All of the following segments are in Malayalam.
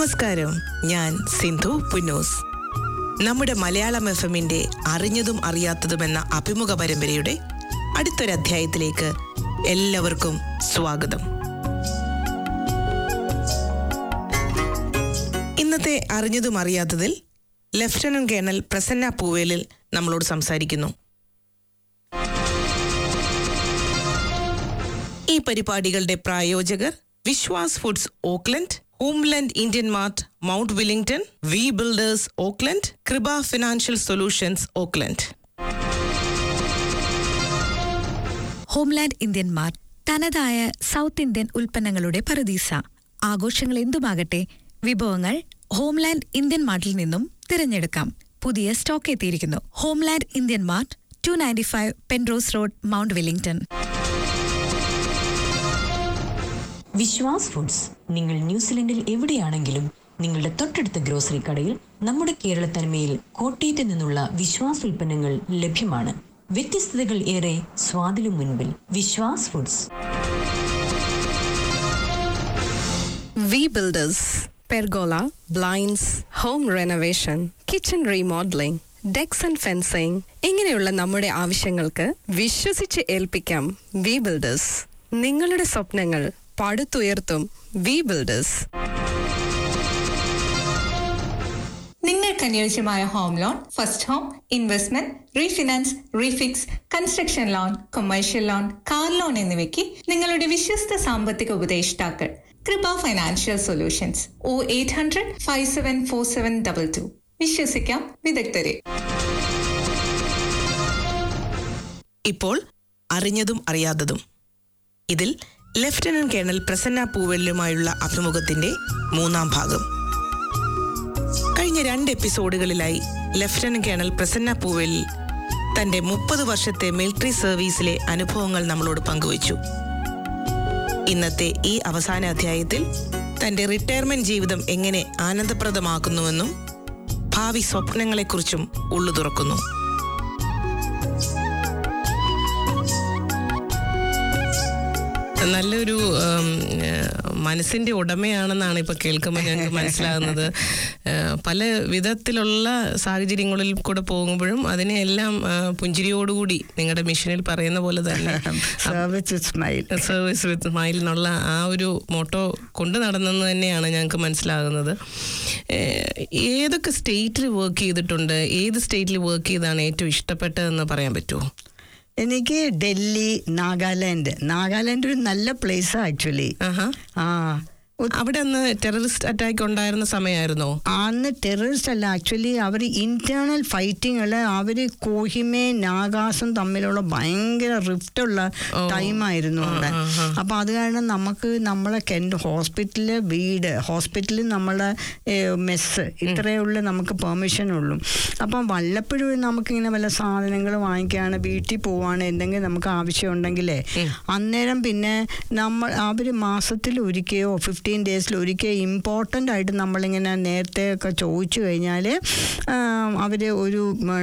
നമസ്കാരം ഞാൻ സിന്ധു പുന്നൂസ് നമ്മുടെ മലയാളം എഫ് എമ്മിന്റെ അറിഞ്ഞതും അറിയാത്തതുമെന്ന അഭിമുഖ പരമ്പരയുടെ അടുത്തൊരധ്യായത്തിലേക്ക് എല്ലാവർക്കും സ്വാഗതം ഇന്നത്തെ അറിഞ്ഞതും അറിയാത്തതിൽ ലഫ്റ്റനന്റ് കേണൽ പ്രസന്ന പൂവേലിൽ നമ്മളോട് സംസാരിക്കുന്നു ഈ പരിപാടികളുടെ പ്രായോജകർ Vishwas foods Auckland homeland Indian mart Mount Wellington V builders Auckland Kripa financial solutions Auckland homeland Indian mart തനതായ സൗത്ത് ഇന്ത്യൻ ഉൽപ്പന്നങ്ങളുടെ പറുദീസ ആഘോഷങ്ങൾ എന്തുമാകട്ടെ വിഭവങ്ങൾ ഹോംലാൻഡ് ഇന്ത്യൻ മാർട്ടിൽ നിന്നും തിരഞ്ഞെടുക്കാം പുതിയ സ്റ്റോക്ക് എത്തിയിരിക്കുന്നു homeland Indian mart two ninety five Penrose road Mount Wellington Vishwas foods നിങ്ങൾ ന്യൂസിലൻഡിൽ എവിടെയാണെങ്കിലും നിങ്ങളുടെ തൊട്ടടുത്ത ഗ്രോസറി കടയിൽ നമ്മുടെ കേരള തനിമയിൽ കോട്ടയത്ത് നിന്നുള്ള വിശ്വാസ് ഉൽപ്പന്നങ്ങൾ ലഭ്യമാണ് വ്യത്യസ്തതകൾ ഏറെ സ്വാദിലും മുൻപിൽ Vishwas foods V builders pergola blinds home renovation kitchen remodelling decks and fencing ഇങ്ങനെയുള്ള നമ്മുടെ ആവശ്യങ്ങൾക്ക് വിശ്വസിച്ച് ഏൽപ്പിക്കാം വി ബിൽഡേഴ്സ് നിങ്ങളുടെ സ്വപ്നങ്ങൾ പടുത്തുയർത്തും വി ബിൽഡേഴ്സ് നിങ്ങൾക്ക് അനുയോജ്യമായ home loan first home investment refinance refix construction loan commercial loan car loan എന്നിവയ്ക്ക് നിങ്ങളുടെ വിശ്വസ്ത സാമ്പത്തിക ഉപദേഷ്ടാക്കൾ Kripa financial solutions O eight hundred five seven four seven double two വിശ്വസിക്കാം വിദഗ്ധരെ ഇപ്പോൾ അറിഞ്ഞതും അറിയാത്തതും ഇതിൽ ലഫ്റ്റനന്റ് കേണൽ പ്രസന്ന പൂവെല്ലുമായുള്ള അഭിമുഖത്തിന്റെ മൂന്നാം ഭാഗം കഴിഞ്ഞ രണ്ട് എപ്പിസോഡുകളിലായി ലഫ്റ്റനന്റ് കേണൽ പ്രസന്ന പൂവെല്ലിൽ തന്റെ മുപ്പത് വർഷത്തെ മിലിറ്ററി സർവീസിലെ അനുഭവങ്ങൾ നമ്മളോട് പങ്കുവച്ചു ഇന്നത്തെ ഈ അവസാന അധ്യായത്തിൽ തന്റെ റിട്ടയർമെന്റ് ജീവിതം എങ്ങനെ ആനന്ദപ്രദമാക്കുന്നുവെന്നും ഭാവി സ്വപ്നങ്ങളെക്കുറിച്ചും ഉള്ളു തുറക്കുന്നു നല്ലൊരു ഉം, ഏഹ്, മനസ്സിന്റെ ഉടമയാണെന്നാണ് ഇപ്പൊ കേൾക്കുമ്പോൾ ഞങ്ങൾക്ക് മനസ്സിലാകുന്നത് ഏഹ്, പല വിധത്തിലുള്ള സാഹചര്യങ്ങളിൽ കൂടെ പോകുമ്പോഴും അതിനെല്ലാം ഏഹ്, പുഞ്ചിരിയോടുകൂടി നിങ്ങളുടെ മിഷനിൽ പറയുന്ന പോലെ തന്നെ service smile service with smile എന്നുള്ള ആ ഒരു മോട്ടോ കൊണ്ടു നടന്നെന്ന് തന്നെയാണ് ഞങ്ങൾക്ക് മനസ്സിലാകുന്നത് ഏഹ്, ഏതൊക്കെ സ്റ്റേറ്റിൽ വർക്ക് ചെയ്തിട്ടുണ്ട് ഏത് സ്റ്റേറ്റിൽ വർക്ക് ചെയ്താണ് ഏറ്റവും ഇഷ്ടപ്പെട്ടതെന്ന് പറയാൻ പറ്റുമോ എനിക്ക് ഡൽഹി നാഗാലാൻഡ് നാഗാലാൻഡ് ഒരു നല്ല പ്ലേസ് ആക്ച്വലി ആഹാ ആ ഒ- അവിടെ അന്ന് ടെററിസ്റ്റ് അറ്റാക്ക് ഉണ്ടായിരുന്ന സമയമായിരുന്നോ അന്ന് ടെററിസ്റ്റ് അല്ല ആക്ച്വലി അവർ ഇന്റേണൽ ഫൈറ്റിങ്ങൾ അവർ കോഹിമേ നാഗാസും തമ്മിലുള്ള ഭയങ്കര റിഫ്റ്റുള്ള ടൈമായിരുന്നു അവിടെ അപ്പൊ അത് കാരണം നമുക്ക് നമ്മളെ കെൻഡ് ഹോസ്പിറ്റലില് വീട് ഹോസ്പിറ്റലിൽ നമ്മളെ മെസ്സ് ഇത്രയേ ഉള്ളൂ നമുക്ക് പെർമിഷൻ ഉള്ളൂ അപ്പം വല്ലപ്പോഴും നമുക്കിങ്ങനെ വല്ല സാധനങ്ങൾ വാങ്ങിക്കുകയാണ് വീട്ടിൽ പോവാണ് എന്തെങ്കിലും നമുക്ക് ആവശ്യമുണ്ടെങ്കിലേ അന്നേരം പിന്നെ നമ്മൾ അവർ മാസത്തിൽ ഒരിക്കയോ ഫിഫ്റ്റീൻ ഡേയ്സിൽ ഒരിക്കൽ ഇമ്പോർട്ടൻ്റ് ആയിട്ട് നമ്മളിങ്ങനെ നേരത്തെ ഒക്കെ ചോദിച്ചു കഴിഞ്ഞാൽ അവർ ഒരു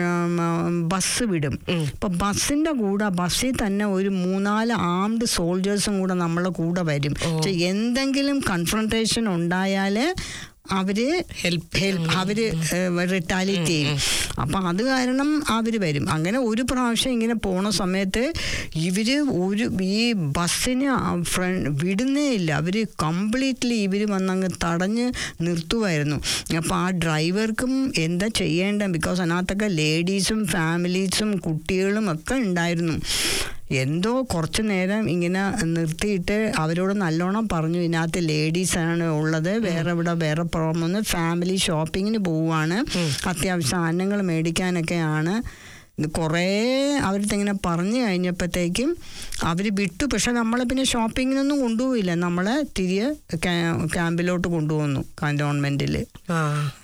ബസ് വിടും അപ്പം ബസ്സിൻ്റെ കൂടെ ബസ്സിൽ തന്നെ ഒരു മൂന്നാല് ആംഡ് സോൾജേഴ്സും കൂടെ നമ്മളെ കൂടെ വരും പക്ഷെ എന്തെങ്കിലും കൺഫ്രണ്ടേഷൻ ഉണ്ടായാൽ അവര് Help. ഹെൽപ്പ് അവര് റിട്ടാലിറ്റ് ചെയ്യും അപ്പൊ അത് കാരണം അവര് വരും അങ്ങനെ ഒരു പ്രാവശ്യം ഇങ്ങനെ പോണ സമയത്ത് ഇവര് ഒരു ഈ ബസ്സിന് ഫ്രണ്ട് വിടുന്നേ ഇല്ല അവര് കംപ്ലീറ്റ്ലി ഇവര് വന്നങ്ങ് തടഞ്ഞ് നിർത്തുമായിരുന്നു അപ്പൊ ആ ഡ്രൈവർക്കും എന്താ ചെയ്യേണ്ട ബിക്കോസ് അതിനകത്തൊക്കെ ലേഡീസും ഫാമിലീസും കുട്ടികളും ഒക്കെ ഉണ്ടായിരുന്നു എന്തോ കുറച്ച് നേരം ഇങ്ങനെ നിർത്തിയിട്ട് അവരോട് നല്ലോണം പറഞ്ഞു ഇതിനകത്ത് ലേഡീസാണ് ഉള്ളത് വേറെ ഇവിടെ വേറെ പുറമൊന്ന് ഫാമിലി ഷോപ്പിങ്ങിന് പോവുകയാണ് അത്യാവശ്യം സാധനങ്ങൾ മേടിക്കാനൊക്കെയാണ് ഇത് കുറേ അവരുടെ ഇങ്ങനെ പറഞ്ഞു കഴിഞ്ഞപ്പോഴത്തേക്കും അവർ വിട്ടു പക്ഷെ നമ്മളെ പിന്നെ ഷോപ്പിങ്ങിനൊന്നും കൊണ്ടുപോയില്ല നമ്മളെ തിരികെ ക്യാ- ക്യാമ്പിലോട്ട് കൊണ്ടുപോകുന്നു കണ്ടോൺമെൻറ്റിൽ ആ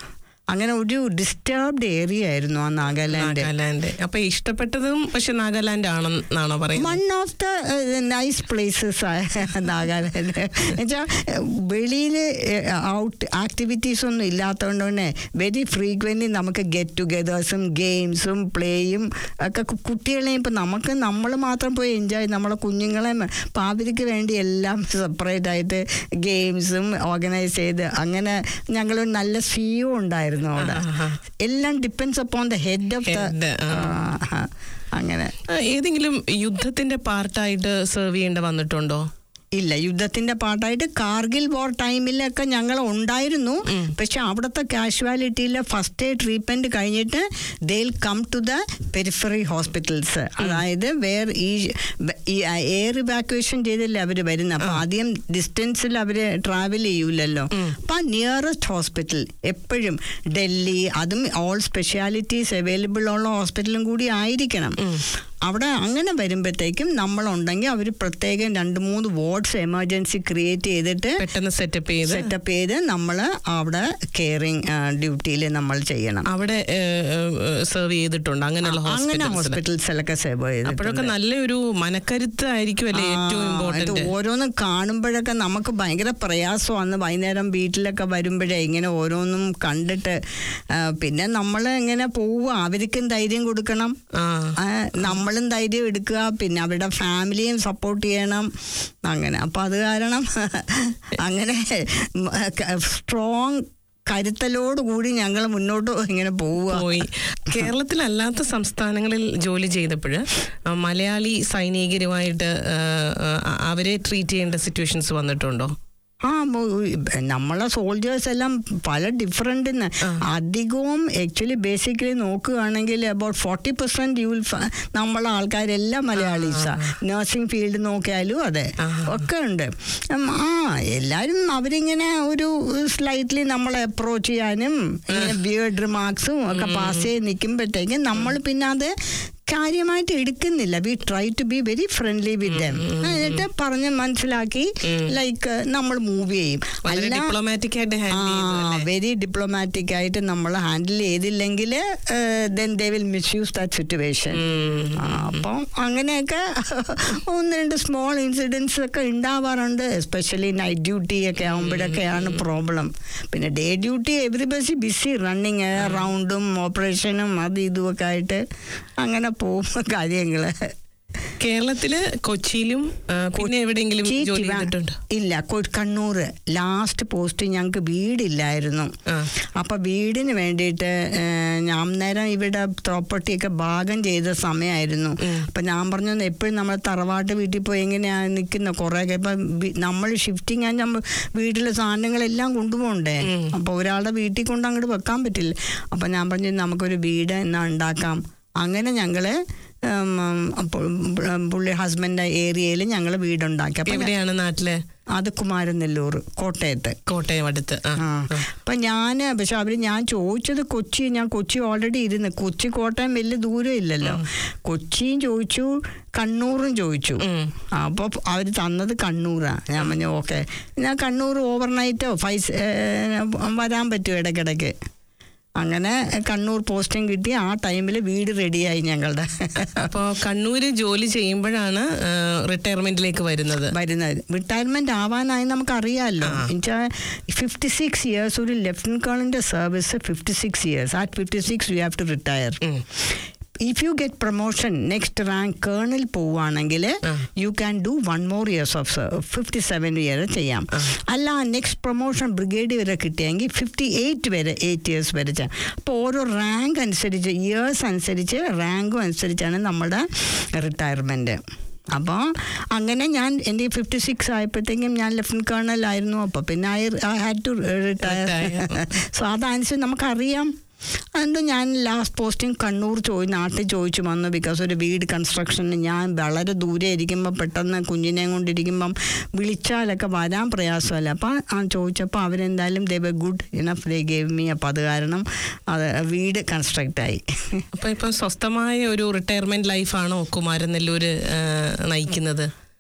അങ്ങനെ ഒരു ഡിസ്റ്റർബ്ഡ് ഏരിയ ആയിരുന്നു ആ നാഗാലാൻഡ് നാഗാലാൻഡ് അപ്പൊ ഇഷ്ടപ്പെട്ടതും പക്ഷെ നാഗാലാൻഡ് ആണെന്നാണോ പറയുന്നത് one of the nice places Nagaland എന്നുവെച്ചാൽ വെളിയിൽ ഔട്ട് ആക്ടിവിറ്റീസ് ഒന്നും ഇല്ലാത്തതുകൊണ്ട് തന്നെ വെരി ഫ്രീക്വൻ്റ്ലി നമുക്ക് ഗെറ്റ് ടുഗെദേഴ്സും ഗെയിംസും പ്ലേയും ഒക്കെ കു- കുട്ടികളെയും ഇപ്പം നമുക്ക് നമ്മൾ മാത്രം പോയി എൻജോയ് നമ്മളെ കുഞ്ഞുങ്ങളെ അപ്പം അവർക്ക് വേണ്ടി എല്ലാം സെപ്പറേറ്റ് ആയിട്ട് ഗെയിംസും ഓർഗനൈസ് ചെയ്ത് അങ്ങനെ ഞങ്ങൾ നല്ല സിഇഒ ഉണ്ടായിരുന്നു അവിടെ എല്ലാം depends upon the head of the Head, ആ. അങ്ങനെ ആ, ഏതെങ്കിലും യുദ്ധത്തിന്റെ പാർട്ടായിട്ട് സെർവ് ചെയ്യേണ്ട വന്നിട്ടുണ്ടോ ഇല്ല യുദ്ധത്തിന്റെ പാട്ടായിട്ട് കാർഗിൽ വാർ ടൈമിലൊക്കെ ഞങ്ങൾ ഉണ്ടായിരുന്നു പക്ഷെ അവിടുത്തെ കാഷ്വാലിറ്റിയിലെ ഫസ്റ്റ് എയ്ഡ് ട്രീറ്റ്മെന്റ് കഴിഞ്ഞിട്ട് they'll come to the periphery hospitals അതായത് വേർ ഈ ഈ എയർ ഇവാക്വേഷൻ ചെയ്തല്ലേ അവർ വരുന്നത് അപ്പൊ ആദ്യം ഡിസ്റ്റൻസിൽ അവർ ട്രാവൽ ചെയ്യൂലല്ലോ അപ്പൊ നിയറസ്റ്റ് ഹോസ്പിറ്റൽ എപ്പോഴും ഡൽഹി അതും ഓൾ സ്പെഷ്യാലിറ്റീസ് അവൈലബിൾ ഉള്ള ഹോസ്പിറ്റലും കൂടി ആയിരിക്കണം അവിടെ അങ്ങനെ വരുമ്പോഴത്തേക്കും നമ്മളുണ്ടെങ്കിൽ അവർ പ്രത്യേകം രണ്ട് മൂന്ന് വാർഡ്സ് എമർജൻസി ക്രിയേറ്റ് ചെയ്തിട്ട് പെട്ടെന്ന് സെറ്റപ്പ് ചെയ്ത് സെറ്റപ്പ് ചെയ്ത് നമ്മൾ അവിടെ കെയറിങ് ഡ്യൂട്ടിയിൽ നമ്മൾ ചെയ്യണം അവിടെ സെർവ് ചെയ്തിട്ടുണ്ട് അങ്ങനെയുള്ള അങ്ങനെ ഹോസ്പിറ്റൽസ് ഹോസ്പിറ്റൽസിലൊക്കെ സേവ് അപ്പോഴൊക്കെ നല്ലൊരു മനക്കരുത്ത് ആയിരിക്കുമല്ലേ ഏറ്റവും ഇത് ഇമ്പോർട്ടന്റ് ഓരോന്നും കാണുമ്പോഴൊക്കെ നമുക്ക് ഭയങ്കര പ്രയാസമാണ് വൈകുന്നേരം വീട്ടിലൊക്കെ വരുമ്പോഴേ ഇങ്ങനെ ഓരോന്നും കണ്ടിട്ട് ആ, പിന്നെ നമ്മൾ ഇങ്ങനെ പോവുക അവർക്കും ധൈര്യം കൊടുക്കണം ആ ആ, നമ്മളും ധൈര്യം എടുക്കുക പിന്നെ അവരുടെ ഫാമിലിയും സപ്പോർട്ട് ചെയ്യണം അങ്ങനെ അപ്പം അത് കാരണം അങ്ങനെ സ്ട്രോങ് കരുത്തലോടുകൂടി ഞങ്ങൾ മുന്നോട്ട് ഇങ്ങനെ പോവുക പോയി കേരളത്തിലല്ലാത്ത സംസ്ഥാനങ്ങളിൽ ജോലി ചെയ്തപ്പോൾ മലയാളി സൈനികരുമായിട്ട് ആ, ആ, അവരെ ട്രീറ്റ് ചെയ്യേണ്ട സിറ്റുവേഷൻസ് വന്നിട്ടുണ്ടോ ആ മോ- നമ്മളെ സോൾജേഴ്സ് എല്ലാം പല ഡിഫറെൻ്റ് അധികവും ആക്ച്വലി ബേസിക്കലി നോക്കുകയാണെങ്കിൽ about forty percent you will നമ്മളെ ആൾക്കാരെല്ലാം മലയാളീസാണ് നഴ്സിംഗ് ഫീൽഡ് നോക്കിയാലും അതെ ഒക്കെ ഉണ്ട് ഉം, ആ എല്ലാവരും അവരിങ്ങനെ ഒരു സ്ലൈറ്റ്ലി നമ്മളെ അപ്രോച്ച് ചെയ്യാനും ബിയേർഡ് റിമാർക്സും ഒക്കെ പാസ് ചെയ്ത് നിൽക്കുമ്പോഴത്തേക്കും നമ്മൾ പിന്നെ അത് കാര്യമായിട്ട് എടുക്കുന്നില്ല we try to be very friendly with them എന്നിട്ട് പറഞ്ഞ് മനസ്സിലാക്കി ലൈക്ക് നമ്മൾ മൂവ് ചെയ്യും വളരെ ഡിപ്ലോമാറ്റിക് ആയിട്ട് ഹാൻഡിൽ ചെയ്തു വെരി ഡിപ്ലോമാറ്റിക് ആയിട്ട് നമ്മൾ ഹാൻഡിൽ ചെയ്തില്ലെങ്കിൽ then they will misuse that situation അപ്പം അങ്ങനെയൊക്കെ ഒന്ന് രണ്ട് സ്മോൾ ഇൻസിഡൻസ് ഒക്കെ ഉണ്ടാവാറുണ്ട് എസ്പെഷ്യലി നൈറ്റ് ഡ്യൂട്ടി ഒക്കെ ആകുമ്പോഴൊക്കെയാണ് പ്രോബ്ലം പിന്നെ day duty everybody busy running റൗണ്ടും ഓപ്പറേഷനും അത് ഇതും ഒക്കെ ആയിട്ട് അങ്ങനെ പോകും കാര്യങ്ങള് കേരളത്തില് കൊച്ചിയിലും ആ, പിന്നെ എവിടെയെങ്കിലും കൊച്ചി, ജോലി ട്രിവാ- ചെയ്തിട്ടുണ്ടോ ഇല്ല കൊ- കണ്ണൂർ ലാസ്റ്റ് പോസ്റ്റ് ഞങ്ങൾക്ക് വീടില്ലായിരുന്നു ആ. അപ്പൊ വീടിന് വേണ്ടിയിട്ട് ഏഹ്, ഞാൻ നേരം ഇവിടെ പ്രോപ്പർട്ടിയൊക്കെ ഭാഗം ചെയ്ത സമയമായിരുന്നു അപ്പൊ ഞാൻ പറഞ്ഞു എപ്പോഴും നമ്മൾ തറവാട്ട് വീട്ടിൽ പോയി എങ്ങനെയാ നിൽക്കുന്ന കുറെ ഇപ്പൊ നമ്മൾ ഷിഫ്റ്റിങ് ആ നമ്മൾ വീട്ടിലെ സാധനങ്ങളെല്ലാം കൊണ്ടുപോകണ്ടേ അപ്പൊ ഒരാളുടെ വീട്ടിൽ കൊണ്ട് അങ്ങോട്ട് വെക്കാൻ പറ്റില്ല അപ്പൊ ഞാൻ പറഞ്ഞു നമുക്കൊരു വീട് എന്നാ ഉണ്ടാക്കാം അങ്ങനെ ഞങ്ങള് ഉം, ഉം, അപ്പോൾ പുള്ളി ഹസ്ബൻഡ് ഏരിയയിൽ ഞങ്ങൾ വീടുണ്ടാക്കി അപ്പൊ എവിടെയാണ് നാട്ടില് അത് കുമാരനെല്ലൂർ കോട്ടയത്ത് കോട്ടയം അടുത്ത് ആ ആ അപ്പൊ ഞാൻ പക്ഷെ അവര് ഞാൻ ചോദിച്ചത് കൊച്ചി ഞാൻ കൊച്ചി ഓൾറെഡി ഇരുന്ന് കൊച്ചി കോട്ടയം വലിയ ദൂരം ഇല്ലല്ലോ കൊച്ചിയും ചോദിച്ചു കണ്ണൂറും ചോദിച്ചു അപ്പോൾ അവർ തന്നത് കണ്ണൂരാണ് ഞാൻ പറഞ്ഞു ഓക്കെ ഞാൻ കണ്ണൂർ ഓവർനൈറ്റോ ഫൈസ് വരാൻ പറ്റും ഇടയ്ക്കിടയ്ക്ക് അങ്ങനെ കണ്ണൂർ പോസ്റ്റിംഗ് കിട്ടി ആ ടൈമിൽ വീട് റെഡിയായി ഞങ്ങളുടെ അപ്പോ കണ്ണൂര് ജോലി ചെയ്യുമ്പോഴാണ് റിട്ടയർമെന്റിലേക്ക് വരുന്നത് വരുന്നത് റിട്ടയർമെന്റ് ആവാനായി നമുക്കറിയാമല്ലോ എന്നുവെച്ചാൽ ഫിഫ്റ്റി സിക്സ് ഇയേഴ്സ് ഒരു ലെഫ്റ്റനന്റ് കേണലിന്റെ സർവീസ് ഫിഫ്റ്റി സിക്സ് ഇയേഴ്സ് ആ fifty six you have to retire if you get promotion next rank colonel പോവുകയാണെങ്കിൽ you can do one more years of fifty seven year ചെയ്യാം അല്ല നെക്സ്റ്റ് പ്രൊമോഷൻ ബ്രിഗേഡ് വരെ കിട്ടിയെങ്കിൽ ഫിഫ്റ്റി എയ്റ്റ് വരെ എയ്റ്റ് ഇയേഴ്സ് വരെ ചെയ്യാം അപ്പോൾ ഓരോ റാങ്ക് അനുസരിച്ച് ഇയേഴ്സ് അനുസരിച്ച് റാങ്കും അനുസരിച്ചാണ് നമ്മുടെ റിട്ടയർമെൻറ്റ് അപ്പോൾ അങ്ങനെ ഞാൻ എൻ്റെ ഫിഫ്റ്റി സിക്സ് ആയപ്പോഴത്തേക്കും ഞാൻ ലെഫ്റ്റനന്റ് കേണൽ ആയിരുന്നു അപ്പോൾ പിന്നെ I I had to retire so അതനുസരിച്ച് നമുക്കറിയാം അതുകൊണ്ട് ഞാൻ ലാസ്റ്റ് പോസ്റ്റിംഗ് കണ്ണൂർ ചോദി നാട്ടിൽ ചോദിച്ചു വന്നു ബിക്കോസ് ഒരു വീട് കൺസ്ട്രക്ഷന് ഞാൻ വളരെ ദൂരെ ഇരിക്കുമ്പോൾ പെട്ടെന്ന് കുഞ്ഞിനെ കൊണ്ടിരിക്കുമ്പം വിളിച്ചാലൊക്കെ വരാൻ പ്രയാസമല്ല അപ്പം ആ ചോദിച്ചപ്പോൾ അവരെന്തായാലും they were good enough they gave me അപ്പോൾ അത് കാരണം അത് വീട് കൺസ്ട്രക്റ്റ് ആയി അപ്പൊ ഇപ്പം സ്വസ്ഥമായ ഒരു റിട്ടയർമെന്റ് ലൈഫാണോ കുമാരനെല്ലൂര് ആ, നയിക്കുന്നത്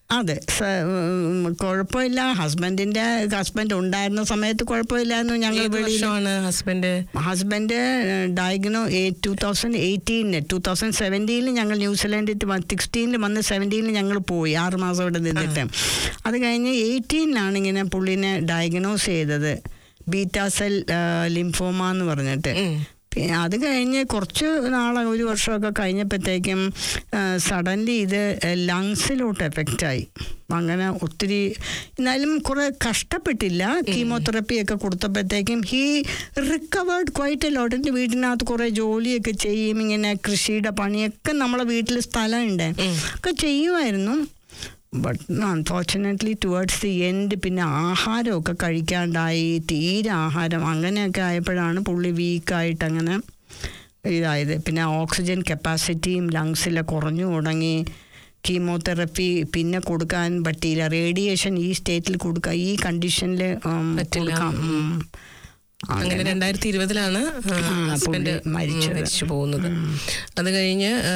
അതെ സ- ഉം, കുഴപ്പമില്ല ഹസ്ബൻഡിന്റെ ഹസ്ബൻഡ് ഉണ്ടായിരുന്ന സമയത്ത് കുഴപ്പമില്ലായിരുന്നു ഞങ്ങൾ ഏത് വെളിയിൽ വർഷമാണ് ഹസ്ബൻഡ് ഹസ്ബൻഡ് ഡയഗ്നോ ടൂ തൗസൻഡ് എയ്റ്റീനില് ടൂ തൗസൻഡ് സെവൻറ്റീനിൽ ഞങ്ങൾ ന്യൂസിലാൻഡിൽ സിക്സ്റ്റീനിൽ വന്ന് സെവൻറ്റീനിൽ ഞങ്ങൾ പോയി ആറ് മാസം ഇവിടെ നിന്നിട്ട് അത് കഴിഞ്ഞ് എയ്റ്റീനിലാണ് ഇങ്ങനെ പുള്ളിനെ ഡയഗ്നോസ് ചെയ്തത് ബീറ്റാ സെൽ ലിംഫോമ എന്ന് പറഞ്ഞിട്ട് പിന്നെ അത് കഴിഞ്ഞ് കുറച്ച് നാളെ ഒരു വർഷമൊക്കെ കഴിഞ്ഞപ്പോഴത്തേക്കും സഡൻലി ഇത് ലങ്സിലോട്ട് എഫക്റ്റായി അങ്ങനെ ഒത്തിരി എന്നാലും കുറെ കഷ്ടപ്പെട്ടില്ല കീമോതെറപ്പി ഒക്കെ കൊടുത്തപ്പോഴത്തേക്കും ഹീ റിക്കവേർഡ് ക്വൈറ്റ് ലോട്ട് എൻ്റെ വീട്ടിനകത്ത് കുറേ ജോലിയൊക്കെ ചെയ്യും ഇങ്ങനെ കൃഷിയുടെ പണിയൊക്കെ നമ്മളെ വീട്ടിൽ സ്ഥലമുണ്ട് ഒക്കെ ചെയ്യുമായിരുന്നു but unfortunately towards the end പിന്നെ ആഹാരമൊക്കെ കഴിക്കാണ്ടായി തീരെ ആഹാരം അങ്ങനെയൊക്കെ ആയപ്പോഴാണ് പുള്ളി വീക്കായിട്ട് അങ്ങനെ ഇതായത് പിന്നെ ഓക്സിജൻ കപ്പാസിറ്റിയും ലങ്സിലെ കുറഞ്ഞു തുടങ്ങി കീമോതെറപ്പി പിന്നെ കൊടുക്കാൻ പറ്റിയില്ല റേഡിയേഷൻ ഈ സ്റ്റേറ്റിൽ കൊടുക്കാൻ ഈ കണ്ടീഷനിൽ പറ്റില്ല. കൊടുക്കാം ഉം. അങ്ങനെ രണ്ടായിരത്തി ഇരുപതിലാണ് ഹസ്ബൻഡ് പുള്ളി മരിച്ചത്. മരിച്ചു പോകുന്നത് അത് കഴിഞ്ഞ് ആ,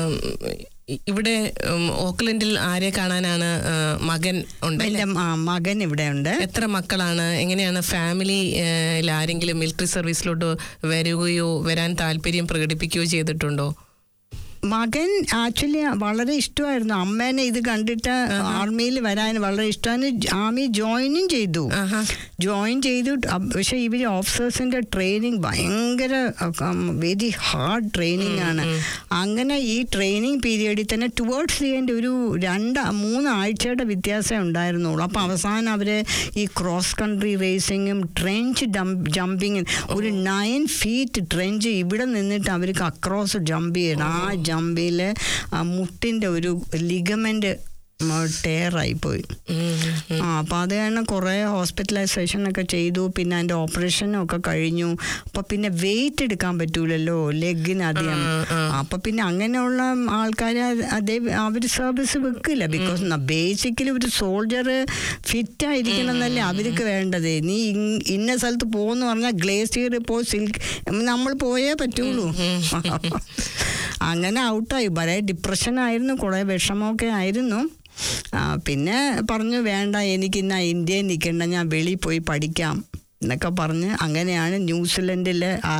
ഇ- ഇവിടെ ഉം, ഓക്ലൻഡിൽ ആരെ കാണാനാണ് ആ, മകൻ ഉണ്ട് എൻ്റെ മ- മകൻ ഇവിടെ ഉണ്ട് എത്ര മക്കളാണ് എങ്ങനെയാണ് ഫാമിലി ആരെങ്കിലും മിലിറ്ററി സർവീസിലോട്ട് വരികയോ വരാൻ താല്പര്യം പ്രകടിപ്പിക്കുകയോ ചെയ്തിട്ടുണ്ടോ മകൻ ആക്ച്വലി വളരെ ഇഷ്ടമായിരുന്നു അമ്മേനെ ഇത് കണ്ടിട്ട് ആർമിയിൽ വരാൻ വളരെ ഇഷ്ടമാണ് ആർമി ജോയിനും ചെയ്തു ആഹാ. ജോയിൻ ചെയ്തു അ- പക്ഷെ ഇവർ ഓഫീസേഴ്സിന്റെ ട്രെയിനിങ് ഭയങ്കര വെരി ഹാർഡ് ട്രെയിനിങ് ആണ് അങ്ങനെ ഈ ട്രെയിനിങ് പീരീഡിൽ തന്നെ ടുവേർഡ്സ് ദി എൻഡ് ഒരു രണ്ട് മൂന്ന് ആഴ്ചയുടെ വ്യത്യാസം ഉണ്ടായിരുന്നുള്ളൂ അപ്പോൾ അവസാനം അവര് ഈ ക്രോസ് കൺട്രി റേസിങ്ങും ട്രെഞ്ച് ജമ്പിങ്ങും ഒരു നയൻ ഫീറ്റ് ട്രെഞ്ച് ഇവിടെ നിന്നിട്ട് അവർക്ക് അക്രോസ് ജമ്പ് ചെയ്യണം ആ ജമ്പിൽ മുട്ടിൻ്റെ ഒരു ലിഗമെന്റ് ടയറായി പോയി ആ അപ്പോൾ അത് കാരണം കുറേ ഹോസ്പിറ്റലൈസേഷൻ ഒക്കെ ചെയ്തു പിന്നെ അതിൻ്റെ ഓപ്പറേഷനും ഒക്കെ കഴിഞ്ഞു അപ്പോൾ പിന്നെ വെയിറ്റ് എടുക്കാൻ പറ്റൂലല്ലോ ലെഗിന് അധികം അപ്പോൾ പിന്നെ അങ്ങനെയുള്ള ആൾക്കാർ അതേ അവർ സർവീസ് വെക്കില്ല ബിക്കോസ് ബേസിക്കലി ഒരു സോൾജർ ഫിറ്റ് ആയിരിക്കണം എന്നല്ലേ അവർക്ക് വേണ്ടത് നീ ഇങ് ഇന്ന സ്ഥലത്ത് പോകുമെന്ന് പറഞ്ഞാൽ ഗ്ലേസിയർ പോ സിൽക്ക് നമ്മൾ പോയേ പറ്റുള്ളൂ അങ്ങനെ ഔട്ടായി വളരെ ഡിപ്രഷനായിരുന്നു കുറേ വിഷമമൊക്കെ ആയിരുന്നു ആ, പിന്നെ പറഞ്ഞു വേണ്ട എനിക്കിന്ന് ഇന്ത്യയിൽ നിൽക്കണ്ട ഞാൻ വെളിയിൽ പോയി പഠിക്കാം എന്നൊക്കെ പറഞ്ഞ് അങ്ങനെയാണ് ന്യൂസിലൻഡിൽ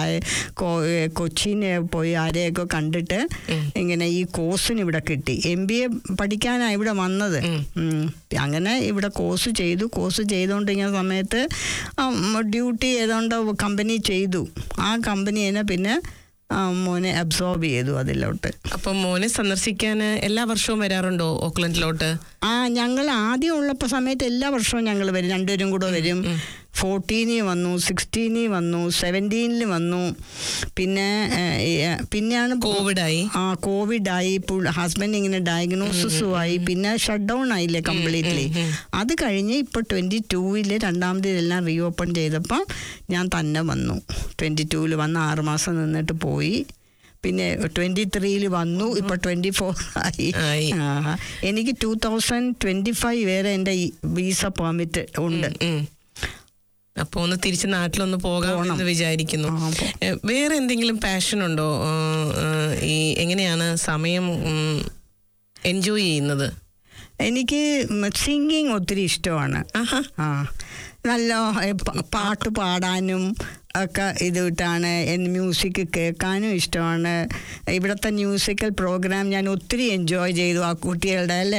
കൊച്ചിനെ പോയി ആരെയൊക്കെ കണ്ടിട്ട് ഇങ്ങനെ ഈ കോഴ്സിന് ഇവിടെ കിട്ടി എം ബി എ പഠിക്കാനാണ് ഇവിടെ വന്നത് ഉം. അങ്ങനെ ഇവിടെ കോഴ്സ് ചെയ്തു കോഴ്സ് ചെയ്തുകൊണ്ടിരിക്കുന്ന സമയത്ത് ഡ്യൂട്ടി ഏതാണ്ട് കമ്പനി ചെയ്തു ആ കമ്പനി തന്നെ പിന്നെ ആ, മോനെ അബ്സോർബ് ചെയ്തു അതിലോട്ട് അപ്പൊ മോനെ സന്ദർശിക്കാൻ എല്ലാ വർഷവും വരാറുണ്ടോ ഓക്ലൻഡിലോട്ട് ആ ഞങ്ങൾ ആദ്യം ഉള്ളപ്പോൾ സമയത്ത് എല്ലാ വർഷവും ഞങ്ങൾ വരും രണ്ടുപേരും കൂടെ വരും ഫോർട്ടീനിൽ വന്നു സിക്സ്റ്റീനിൽ വന്നു സെവൻറ്റീനിൽ വന്നു പിന്നെ ഏ, ഏ, പിന്നെയാണ് കോവിഡായി ആ കോവിഡായി ഹസ്ബൻഡ് ഇങ്ങനെ ഡയഗ്നോസിസും ആയി പിന്നെ ഷട്ട് ഡൗൺ ആയില്ലേ കംപ്ലീറ്റ്ലി അത് കഴിഞ്ഞ് ഇപ്പോൾ ട്വൻറ്റി ടൂവിൽ രണ്ടാമത് ഇതെല്ലാം റീഓപ്പൺ ചെയ്തപ്പോൾ ഞാൻ തന്നെ വന്നു ട്വൻറ്റി ടൂവിൽ വന്ന് ആറുമാസം നിന്നിട്ട് പോയി പിന്നെ ട്വൻറ്റി ത്രീയിൽ വന്നു ഇപ്പോൾ ട്വൻറ്റി ഫോർ ആയി ആയി. ആ, എനിക്ക് ടൂ തൗസൻഡ് ട്വൻറ്റി ഫൈവ് വരെ എൻ്റെ വീസ പെർമിറ്റ് ഉണ്ട് ഉം. അപ്പൊ ഒന്ന് തിരിച്ച് നാട്ടിലൊന്ന് പോകാം പോണം. എന്ന് വിചാരിക്കുന്നു ആ, പോ- ഏ, വേറെ എന്തെങ്കിലും പാഷൻ ഉണ്ടോ ആ, ആ, ഈ എങ്ങനെയാണ് സമയം എൻജോയ് ചെയ്യുന്നത് എനിക്ക് സിംഗിങ് ഒത്തിരി ഇഷ്ടമാണ് ആഹാ ആ നല്ല ഏ, പ- പാട്ട് പാടാനും ഒക്കെ ഇത് ഇട്ടാണ് മ്യൂസിക് കേൾക്കാനും ഇഷ്ടമാണ് ഇവിടുത്തെ മ്യൂസിക്കൽ പ്രോഗ്രാം ഞാൻ ഒത്തിരി എൻജോയ് ചെയ്തു ആ കുട്ടികളുടെ അല്ലേ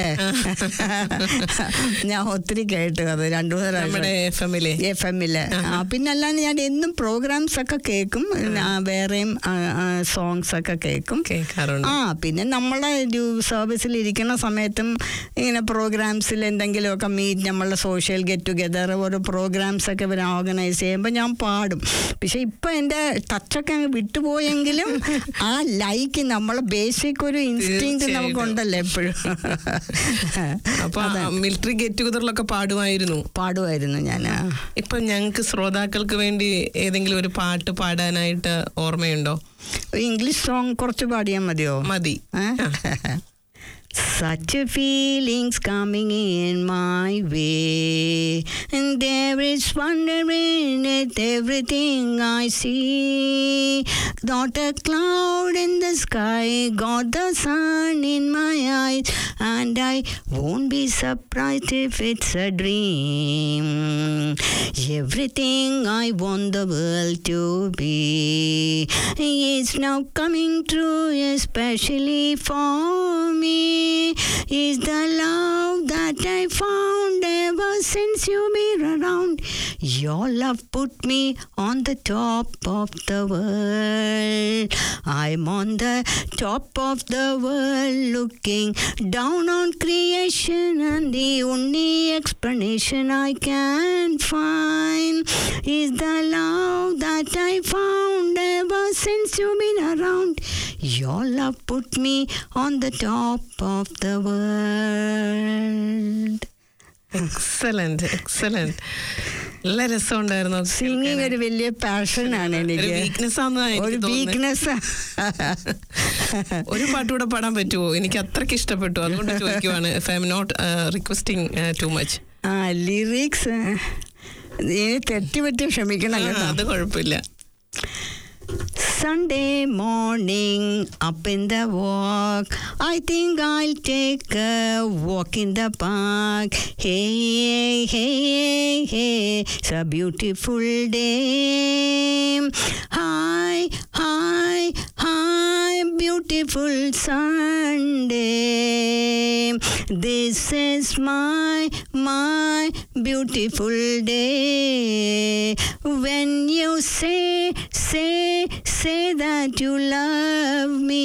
ഞാൻ ഒത്തിരി കേട്ടു അത് രണ്ടു മൂന്ന് നമ്മുടെ പ്രാവശ്യം എഫ് എമ്മിലെ എഫ് എമ്മില് പിന്നെ അല്ലാണ്ട് ഞാൻ എന്നും പ്രോഗ്രാംസ് ഒക്കെ കേൾക്കും ആ, വേറെയും സോങ്സ് ഒക്കെ കേൾക്കും കേൾക്കാറുണ്ട് ആ പിന്നെ നമ്മളെ ഒരു സർവീസിൽ ഇരിക്കുന്ന സമയത്തും ഇങ്ങനെ പ്രോഗ്രാംസിൽ എന്തെങ്കിലുമൊക്കെ മീറ്റ് നമ്മളുടെ സോഷ്യൽ ഗെറ്റ് ടുഗെദർ ഓരോ പ്രോഗ്രാംസ് ഒക്കെ ഇവർ ഓർഗനൈസ് ചെയ്യുമ്പോൾ ഞാൻ പാടും പക്ഷെ ഇപ്പൊ എൻ്റെ ടച്ചൊക്കെ അങ്ങ് വിട്ടുപോയെങ്കിലും ആ ലൈക്ക് നമ്മളെ ബേസിക് ഒരു ഇൻസ്റ്റിങ് തീർച്ചയായിട്ടും. നമുക്കുണ്ടല്ലോ എപ്പോഴും അപ്പൊ മിലിറ്ററി ഗെറ്റ് ടുഗദറിലൊക്കെ പാടുമായിരുന്നു പാടുമായിരുന്നു ഞാൻ ഇപ്പൊ ഞങ്ങൾക്ക് ശ്രോതാക്കൾക്ക് വേണ്ടി ഏതെങ്കിലും ഒരു പാട്ട് പാടാനായിട്ട് ഓർമ്മയുണ്ടോ ഇംഗ്ലീഷ് സോങ് കുറച്ച് പാടിയാൽ മതിയോ മതി ഏ? Such a feelings coming in my way, and there is wonder in it, everything I see. Not a cloud in the sky, got the sun in my eyes, and I won't be surprised if it's a dream. Everything I want the world to be is now coming true, especially for me. Is the love that I found ever since you've been around. Your love put me on the top of the world. I'm on the top of the world looking down on creation, and the only explanation I can find is the love that I found ever since you've been around. Your love put me on the top of the world. Excellent excellent നല്ല രസമുണ്ടായിരുന്നു സിംഗിങ് ഒരു വലിയ പാഷനാണ് എനിക്ക് വീക്ക്നെസ് ആണെന്നാ ഒരു എനിക്ക് തോന്നുന്നത് വീക്ക്നെസ് ഒരു പാട്ടുകൂടെ പാടാൻ പറ്റുമോ എനിക്ക് അത്രയ്ക്ക് ഇഷ്ടപ്പെട്ടു അതുകൊണ്ട് ചോദിക്കുവാണ് if I am not requesting too much ആ ലിറിക്സ് ഇനി തെറ്റുപറ്റി ക്ഷമിക്കണം കേട്ടോ അത് കുഴപ്പമില്ല Sunday morning, up in the walk. I think I'll take a walk in the park. Hey, hey, hey, it's a beautiful day. Hi, hi, hi, beautiful Sunday. This is my, my beautiful day. When you say, say, say that you love me.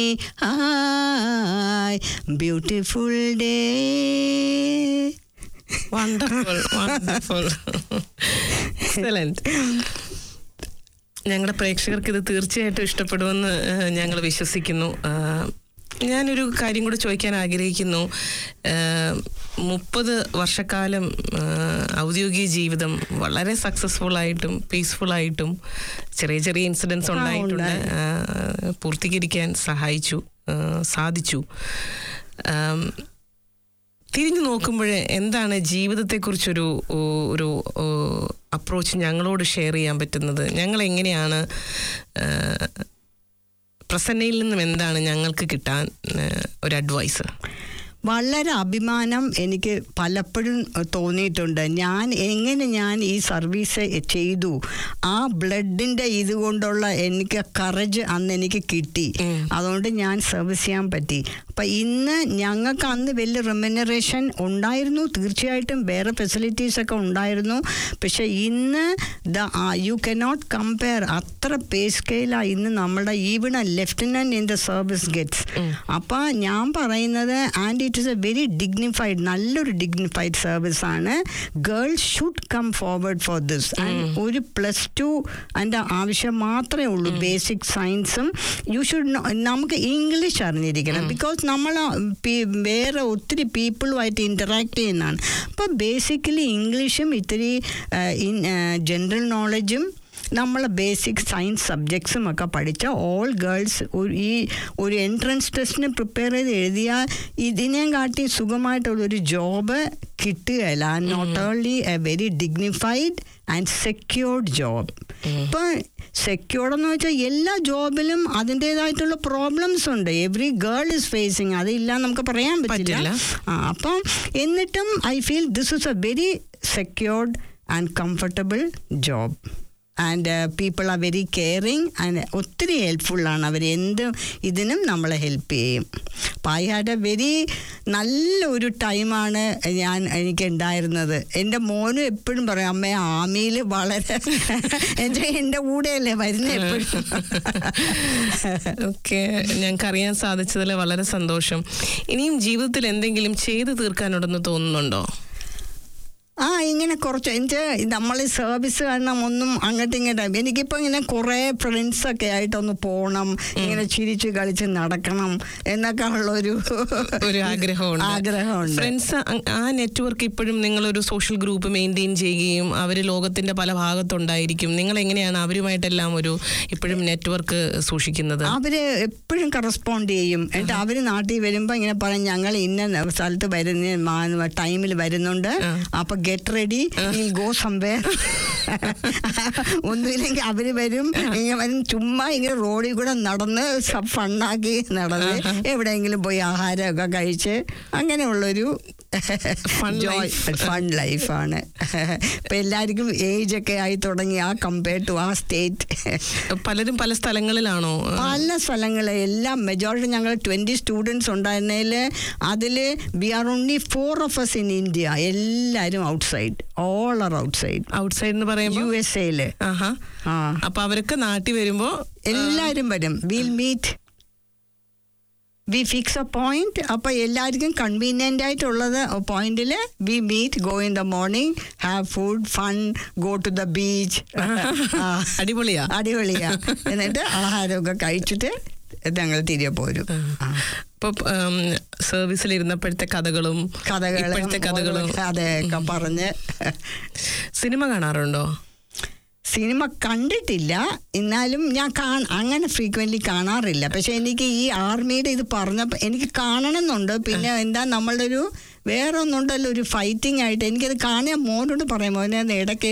Hi, beautiful day. Wonderful wonderful excellent ഞങ്ങളുടെ പ്രേക്ഷകർക്ക് ഇത് തീർച്ചയായിട്ടും ഇഷ്ടപ്പെടുമെന്ന് ഞങ്ങൾ വിശ്വസിക്കുന്നു ആ, ഞാനൊരു കാര്യം കൂടെ ചോദിക്കാൻ ആഗ്രഹിക്കുന്നു മുപ്പത് വർഷക്കാലം ആ, ഔദ്യോഗിക ജീവിതം വളരെ സക്സസ്ഫുൾ ആയിട്ടും പീസ്ഫുൾ ആയിട്ടും ചെറിയ ചെറിയ ഇൻസിഡൻസ് ഉണ്ടായിട്ടുണ്ട് ആ, പൂർത്തീകരിക്കാൻ സഹായിച്ചു ആ, സാധിച്ചു ആം, തിരിഞ്ഞു നോക്കുമ്പോൾ എന്താണ് ജീവിതത്തെക്കുറിച്ചൊരു ഓ, ഒരു അപ്രോച്ച് ഞങ്ങളോട് ഷെയർ ചെയ്യാൻ പറ്റുന്നത് ഞങ്ങൾ എങ്ങനെയാണ് ആ, പ്രസന്നയിൽ നിന്നും എന്താണ് ഞങ്ങൾക്ക് കിട്ടാൻ ആ, ഒരു അഡ്വൈസ് വളരെ അഭിമാനം എനിക്ക് പലപ്പോഴും തോന്നിയിട്ടുണ്ട് ഞാൻ എങ്ങനെ ഞാൻ ഈ സർവീസ് ചെയ്തു ആ ബ്ലഡിൻ്റെ ഇതുകൊണ്ടുള്ള എനിക്ക് കറജ് അന്ന് എനിക്ക് കിട്ടി അതുകൊണ്ട് ഞാൻ സർവീസ് ചെയ്യാൻ പറ്റി അപ്പം ഇന്ന് ഞങ്ങൾക്ക് അന്ന് വലിയ റെമ്യൂണറേഷൻ ഉണ്ടായിരുന്നു തീർച്ചയായിട്ടും വേറെ ഫെസിലിറ്റീസ് ഒക്കെ ഉണ്ടായിരുന്നു പക്ഷെ ഇന്ന് ദ യു കനോട്ട് കമ്പയർ അത്ര പേ സ്കെയിലാണ് ഇന്ന് നമ്മുടെ even lieutenant in the service gets അപ്പം ഞാൻ പറയുന്നത് and it is a very dignified നല്ലൊരു ഡിഗ്നിഫൈഡ് സർവീസ് ആണ് girls should come forward for this and ഒരു പ്ലസ് ടു അതിൻ്റെ ആവശ്യം മാത്രമേ ഉള്ളൂ ബേസിക് സയൻസും യു ഷുഡ് നമുക്ക് ഇംഗ്ലീഷ് അറിഞ്ഞിരിക്കണം ബിക്കോസ് നമ്മൾ വേറെ ഒത്തിരി പീപ്പിളുമായിട്ട് ഇൻറ്ററാക്ട് ചെയ്യുന്നതാണ് അപ്പോൾ ബേസിക്കലി ഇംഗ്ലീഷും ഇത്തിരി ജനറൽ നോളജും നമ്മൾ ബേസിക് സയൻസ് സബ്ജക്ട്സും ഒക്കെ പഠിച്ച ഓൾ ഗേൾസ് ഈ ഒരു എൻട്രൻസ് ടെസ്റ്റിന് പ്രിപ്പയർ ചെയ്ത് എഴുതിയാൽ ഇതിനെയും കാട്ടി സുഖമായിട്ടുള്ളൊരു ജോബ് കിട്ടുകയില്ല not only a very dignified and secured job ഇപ്പം സെക്യൂർഡ് എന്ന് വെച്ചാൽ എല്ലാ ജോബിലും അതിൻ്റെതായിട്ടുള്ള പ്രോബ്ലംസ് ഉണ്ട് എവറി ഗേൾ ഇസ് ഫേസിങ് അതില്ല നമുക്ക് പറയാൻ പറ്റില്ല പറ്റില്ല. ആ അപ്പം എന്നിട്ടും I feel this is a very secured and comfortable job and people are very caring and ഒത്തിരി ഹെൽപ്ഫുള്ളാണ് അവർ എന്ത് ഇതിനും നമ്മളെ ഹെൽപ്പ് ചെയ്യും അപ്പം ഐ ഹാഡ് എ വെരി നല്ലൊരു ടൈമാണ് ഞാൻ എനിക്ക് ഉണ്ടായിരുന്നത് എൻ്റെ മോനും എപ്പോഴും പറയും അമ്മ ആമിയിൽ വളരെ എൻ്റെ എൻ്റെ കൂടെയല്ലേ വരുന്നത് എപ്പോഴും ഓക്കെ ഞങ്ങൾക്ക് അറിയാൻ സാധിച്ചതിൽ വളരെ സന്തോഷം ഇനിയും ജീവിതത്തിൽ എന്തെങ്കിലും ചെയ്തു തീർക്കാനുണ്ടെന്ന് തോന്നുന്നുണ്ടോ ആ ഇങ്ങനെ ഇങ്ങനെ കുറച്ച് എനിക്ക് നമ്മൾ സർവീസ് കാരണം ഒന്നും അങ്ങോട്ടും ഇങ്ങോട്ടും എനിക്കിപ്പോൾ ഇങ്ങനെ കുറേ ഫ്രണ്ട്സൊക്കെ ആയിട്ടൊന്ന് പോകണം ഇങ്ങനെ ചിരിച്ച് കളിച്ച് നടക്കണം എന്നൊക്കെ ഉള്ളൊരു ഒരു ആഗ്രഹമുണ്ട് ആഗ്രഹമുണ്ട് ഫ്രണ്ട്സ് ആ നെറ്റ്വർക്ക് ഇപ്പോഴും നിങ്ങളൊരു സോഷ്യൽ ഗ്രൂപ്പ് മെയിൻറ്റെയിൻ ചെയ്യുകയും അവർ ലോകത്തിന്റെ പല ഭാഗത്തുണ്ടായിരിക്കും നിങ്ങൾ എങ്ങനെയാണ് അവരുമായിട്ടെല്ലാം ഒരു ഇപ്പോഴും നെറ്റ്വർക്ക് സൂക്ഷിക്കുന്നത് അവര് എപ്പോഴും കറസ്പോണ്ട് ചെയ്യും എന്നിട്ട് അവര് നാട്ടിൽ വരുമ്പോ ഇങ്ങനെ പറയും ഞങ്ങൾ ഇന്ന സ്ഥലത്ത് വരുന്ന ടൈമിൽ വരുന്നുണ്ട് അപ്പൊ ഗെറ്റ് റെഡി ഗോ സംവേർ ഒന്നുമില്ലെങ്കിൽ അവര് വരും ഇങ്ങനെ വരും ചുമ്മാ ഇങ്ങനെ റോഡിൽ കൂടെ നടന്ന് ഫണ്ണാക്കി നടന്ന് എവിടെയെങ്കിലും പോയി ആഹാരമൊക്കെ കഴിച്ച് അങ്ങനെയുള്ളൊരു Fun ജോയ് ഫൺ ലൈഫാണ് ഇപ്പൊ എല്ലാവർക്കും ഏജ് ഒക്കെ ആയി തുടങ്ങി ആ കമ്പയർ ടു ആ സ്റ്റേറ്റ് പലരും പല സ്ഥലങ്ങളിലാണോ പല സ്ഥലങ്ങള് എല്ലാം മെജോറിറ്റി ഞങ്ങൾ ട്വന്റി സ്റ്റുഡൻസ് ഉണ്ടായിരുന്നതിൽ അതിൽ we are only four of us in India എല്ലാവരും outside all are outside outside എന്ന് പറയുമ്പോൾ യു എസ് എയില് ആഹാ ആ അപ്പൊ അവരൊക്കെ നാട്ടിൽ വരുമ്പോ എല്ലാവരും വരും will meet we fix a point അപ്പൊ എല്ലാവർക്കും കൺവീനിയന്റ് ആയിട്ടുള്ളത് പോയിന്റിൽ we meet go in the morning have food fun go to the beach അടിപൊളിയാ അടിപൊളിയാ എന്നിട്ട് ആഹാരമൊക്കെ കഴിച്ചിട്ട് ഞങ്ങൾ തിരികെ പോരും ആ. ഇപ്പൊ സർവീസിൽ ഇരുന്നപ്പോഴത്തെ കഥകളും കഥകളും ഇപ്പോഴത്തെ കഥകളും അതൊക്കെ പറഞ്ഞ് സിനിമ കാണാറുണ്ടോ സിനിമ കണ്ടിട്ടില്ല എന്നാലും ഞാൻ കാ അങ്ങനെ ഫ്രീക്വൻ്റ്ലി കാണാറില്ല പക്ഷെ എനിക്ക് ഈ ആർമിയുടെ ഇത് പറഞ്ഞപ്പോൾ എനിക്ക് കാണണമെന്നുണ്ട് പിന്നെ എന്താ നമ്മളുടെ ഒരു വേറെ ഒന്നുണ്ടല്ലോ ഒരു ഫൈറ്റിംഗ് ആയിട്ട് എനിക്കത് കാണാൻ മോനോട് പറയാം മോനെ അത് ഇടയ്ക്ക്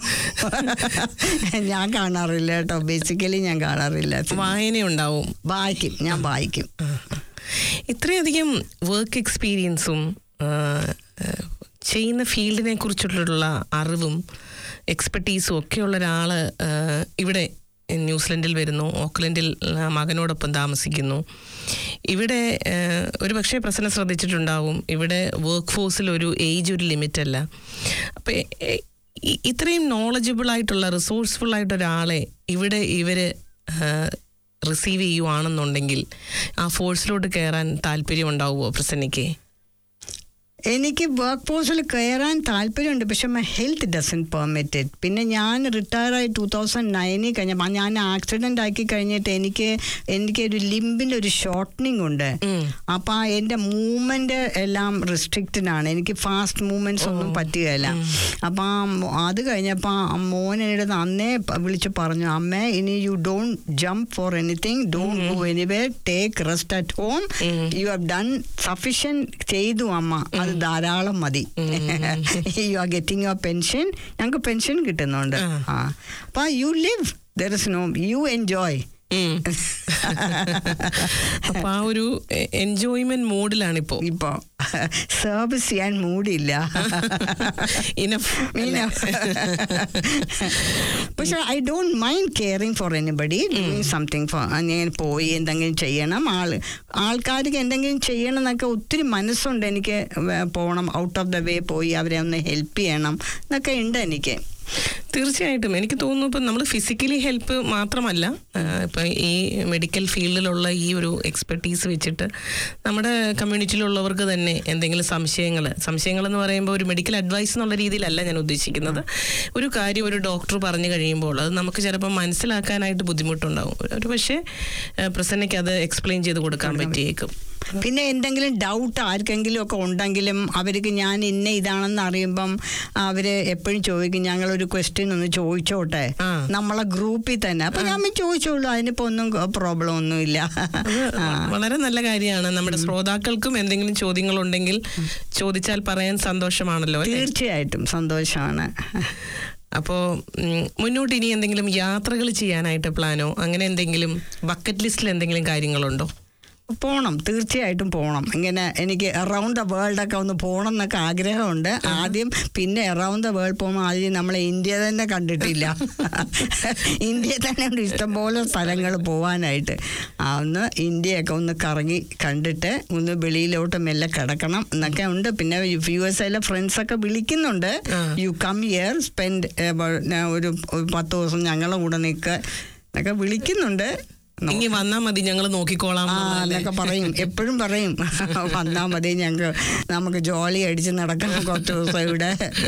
ഞാൻ കാണാറില്ല കേട്ടോ ബേസിക്കലി ഞാൻ കാണാറില്ല വായനയുണ്ടാവും വായിക്കും ഞാൻ വായിക്കും ഇത്രയധികം വർക്ക് എക്സ്പീരിയൻസും ആ, ആ, ചെയ്യുന്ന ഫീൽഡിനെ കുറിച്ചുള്ള അറിവും എക്സ്പെർട്ടീസും ഒക്കെയുള്ള ഒരാൾ ഇവിടെ ന്യൂസിലൻഡിൽ വരുന്നു ഓക്ലൻഡിൽ ആ, മകനോടൊപ്പം താമസിക്കുന്നു ഇവിടെ ആ, ഒരു പക്ഷേ പ്രശ്നം ശ്രദ്ധിച്ചിട്ടുണ്ടാവും ഇവിടെ വർക്ക് ഫോഴ്സിൽ ഒരു ഏജ് ഒരു ലിമിറ്റ് അല്ല അപ്പം ഇത്രയും നോളജബിൾ ആയിട്ടുള്ള റിസോഴ്സ്ഫുൾ ആയിട്ട് ഒരാളെ ഇവിടെ ഇവര് റിസീവ് ചെയ്യുവാണെന്നുണ്ടെങ്കിൽ ആ ഫോഴ്സിലോട്ട് കയറാൻ താല്പര്യം ഉണ്ടാവുമോ പ്രസന്നയ്ക്ക് എനിക്ക് വർക്ക് ഫോഴ്സിൽ കയറാൻ താല്പര്യമുണ്ട് പക്ഷെ മൈ ഹെൽത്ത് ഡസൻ പെർമിറ്റഡ് പിന്നെ ഞാൻ റിട്ടയർ ആയി ടൂ തൗസൻഡ് നയനിൽ കഴിഞ്ഞപ്പോൾ ഞാൻ ആക്സിഡൻ്റ് ആക്കി കഴിഞ്ഞിട്ട് എനിക്ക് എനിക്ക് ഒരു ലിംബിൻ്റെ ഒരു ഷോർട്ടനിങ് ഉണ്ട് അപ്പോൾ എൻ്റെ മൂവ്മെൻറ്റ് എല്ലാം റിസ്ട്രിക്റ്റഡ് ആണ് എനിക്ക് ഫാസ്റ്റ് മൂവ്മെൻറ്റ്സ് ഒന്നും പറ്റുകയില്ല അപ്പം അത് കഴിഞ്ഞപ്പോൾ മോൻ എൻ്റെ അന്നേ പ- വിളിച്ച് പറഞ്ഞു അമ്മേ ഇനി you don't jump for anything don't go anyway take rest at home you have done sufficient ചെയ്തു അമ്മ അത് ധാരാളം മതി you are getting your pension ഞങ്ങൾക്ക് പെൻഷൻ കിട്ടുന്നുണ്ട് ആ അപ്പൊ you live there is no you enjoy ഉം. അപ്പൊ ആ ഒരു എൻജോയ്മെന്റ് മോഡിലാണിപ്പോ ഇപ്പോ സർവീസ് ചെയ്യാൻ മൂടില്ല Enough. പക്ഷെ I don't mind caring for anybody doing something for ഞാൻ പോയി എന്തെങ്കിലും ചെയ്യണം ആള് ആൾക്കാർക്ക് എന്തെങ്കിലും ചെയ്യണം എന്നൊക്കെ ഒത്തിരി മനസ്സുണ്ട് എനിക്ക് വേ- പോകണം ഔട്ട് ഓഫ് ദ വേ പോയി അവരെ ഒന്ന് ഹെൽപ്പ് ചെയ്യണം എന്നൊക്കെ ഉണ്ട് എനിക്ക് തീർച്ചയായിട്ടും എനിക്ക് തോന്നുന്നു ഇപ്പം നമ്മൾ ഫിസിക്കലി ഹെൽപ്പ് മാത്രമല്ല ഇപ്പം ഈ മെഡിക്കൽ ഫീൽഡിലുള്ള ഈ ഒരു എക്സ്പെർട്ടീസ് വെച്ചിട്ട് നമ്മുടെ കമ്മ്യൂണിറ്റിയിലുള്ളവർക്ക് തന്നെ എന്തെങ്കിലും സംശയങ്ങൾ സംശയങ്ങൾ എന്ന് പറയുമ്പോൾ ഒരു മെഡിക്കൽ അഡ്വൈസ് എന്നുള്ള രീതിയിലല്ല ഞാൻ ഉദ്ദേശിക്കുന്നത് ഒരു കാര്യം ഒരു ഡോക്ടർ പറഞ്ഞു കഴിയുമ്പോൾ അത് നമുക്ക് ചിലപ്പോൾ മനസ്സിലാക്കാനായിട്ട് ബുദ്ധിമുട്ടുണ്ടാവും ഒരു പക്ഷേ പ്രസന്നയ്ക്ക് അത് എക്സ്പ്ലെയിൻ ചെയ്ത് കൊടുക്കാൻ പറ്റിയേക്കും പിന്നെ എന്തെങ്കിലും ഡൗട്ട് ആർക്കെങ്കിലും ഒക്കെ ഉണ്ടെങ്കിലും അവർക്ക് ഞാൻ ഇന്ന ഇതാണെന്ന് അറിയുമ്പം അവര് എപ്പോഴും ചോദിക്കും ഞങ്ങളൊരു ക്വസ്റ്റ്യൻ ഒന്ന് ചോദിച്ചോട്ടെ ആ. നമ്മളെ ഗ്രൂപ്പിൽ തന്നെ അപ്പൊ ഞാൻ ചോദിച്ചോളൂ അതിനിപ്പോ ഒന്നും പ്രോബ്ലം ഒന്നുമില്ല ആ. വളരെ നല്ല കാര്യമാണ് നമ്മുടെ ശ്രോതാക്കൾക്കും എന്തെങ്കിലും ചോദ്യങ്ങളുണ്ടെങ്കിൽ ചോദിച്ചാൽ പറയാൻ സന്തോഷമാണല്ലോ അല്ലേ? തീർച്ചയായിട്ടും സന്തോഷമാണ് അപ്പോൾ മുന്നോട്ട് ഇനി എന്തെങ്കിലും യാത്രകൾ ചെയ്യാനായിട്ട് പ്ലാനോ അങ്ങനെ എന്തെങ്കിലും ബക്കറ്റ് ലിസ്റ്റിൽ എന്തെങ്കിലും കാര്യങ്ങളുണ്ടോ പോണം തീർച്ചയായിട്ടും പോണം ഇങ്ങനെ എനിക്ക് അറൗണ്ട് ദ വേൾഡ് ഒക്കെ ഒന്ന് പോകണം എന്നൊക്കെ ആഗ്രഹമുണ്ട് ആദ്യം പിന്നെ അറൗണ്ട് ദ വേൾഡ് പോകുമ്പോൾ ആദ്യം നമ്മളെ ഇന്ത്യ തന്നെ കണ്ടിട്ടില്ല ഇന്ത്യ തന്നെ ഉണ്ട് ഇഷ്ടംപോലെ സ്ഥലങ്ങൾ പോകാനായിട്ട് ആ ഒന്ന് ഇന്ത്യയൊക്കെ ഒന്ന് കറങ്ങി കണ്ടിട്ട് ഒന്ന് വെളിയിലോട്ട് മെല്ലെ കിടക്കണം എന്നൊക്കെ ഉണ്ട് പിന്നെ യു എസ് എയിലെ ഫ്രണ്ട്സൊക്കെ വിളിക്കുന്നുണ്ട് യു കം ഇയർ സ്പെൻഡ് ഒരു ഒരു പത്ത് ദിവസം ഞങ്ങളുടെ കൂടെ നിൽക്കുക എന്നൊക്കെ വിളിക്കുന്നുണ്ട് ഇനി വന്നാ മതി ഞങ്ങൾ നോക്കിക്കോളാം ആ എന്നുള്ളതല്ലേ? എന്നൊക്കെ പറയും എപ്പോഴും പറയും വന്നാൽ മതി ഞങ്ങൾക്ക് നമുക്ക് ജോളി അടിച്ച് നടക്കാം കുറച്ച് ദിവസം ഇവിടെ